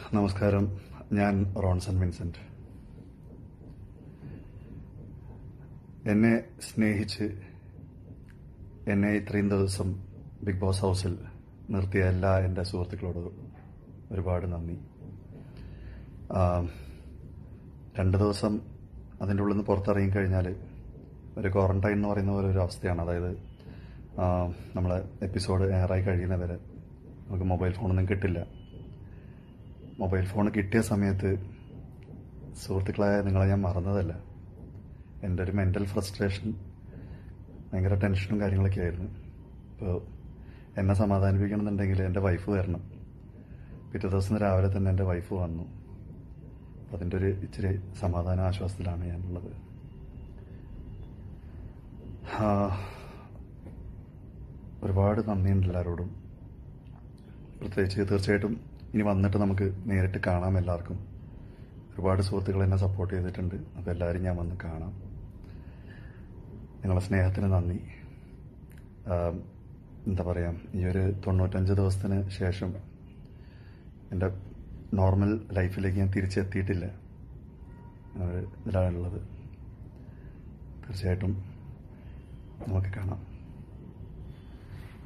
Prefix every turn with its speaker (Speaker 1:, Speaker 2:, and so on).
Speaker 1: നമസ്കാരം ഞാൻ റോൺസൺ വിൻസെന്റ് എന്നെ സ്നേഹിച്ച് എന്നെ ഇത്രയും ദിവസം ബിഗ് ബോസ് ഹൗസിൽ നിർത്തിയ എല്ലാ എൻ്റെ സുഹൃത്തുക്കളോടും ഒരുപാട് നന്ദി ആ, രണ്ട് ദിവസം അതിൻ്റെ ഉള്ളിൽ നിന്ന് പുറത്തിറങ്ങി കഴിഞ്ഞാൽ ഒരു ക്വാറന്റൈൻ എന്ന് പറയുന്ന പോലെ ഒരു അവസ്ഥയാണ് അതായത് ആ, നമ്മളെ എപ്പിസോഡ് എയറായി കഴിയുന്നവരെ നമുക്ക് മൊബൈൽ ഫോണൊന്നും കിട്ടില്ല മൊബൈൽ ഫോൺ കിട്ടിയ സമയത്ത് സുഹൃത്തുക്കളായ നിങ്ങളെ ഞാൻ മറന്നതല്ല എൻ്റെ ഒരു മെൻ്റൽ ഫ്രസ്ട്രേഷൻ ഭയങ്കര ടെൻഷനും കാര്യങ്ങളൊക്കെ ആയിരുന്നു അപ്പോൾ എന്നെ സമാധാനിപ്പിക്കണമെന്നുണ്ടെങ്കിൽ എൻ്റെ വൈഫ് വരണം പിറ്റേ ദിവസം രാവിലെ തന്നെ എൻ്റെ വൈഫ് വന്നു അപ്പം അതിൻ്റെ ഒരു ഇച്ചിരി സമാധാന ആശ്വാസത്തിലാണ് ഞാനുള്ളത് ആ, ഒരുപാട് നന്ദിയുണ്ട് എല്ലാവരോടും പ്രത്യേകിച്ച് തീർച്ചയായിട്ടും ഇനി വന്നിട്ട് നമുക്ക് നേരിട്ട് കാണാം എല്ലാവർക്കും ഒരുപാട് സുഹൃത്തുക്കൾ എന്നെ സപ്പോർട്ട് ചെയ്തിട്ടുണ്ട് അപ്പോൾ എല്ലാവരും ഞാൻ വന്ന് കാണാം നിങ്ങളുടെ സ്നേഹത്തിന് നന്ദി ആം, എന്താ പറയുക ഈ ഒരു തൊണ്ണൂറ്റഞ്ച് ദിവസത്തിന് ശേഷം എൻ്റെ നോർമൽ ലൈഫിലേക്ക് ഞാൻ തിരിച്ചെത്തിയിട്ടില്ല ആ ഒരു ഇതിലാണുള്ളത് തീർച്ചയായിട്ടും നമുക്ക് കാണാം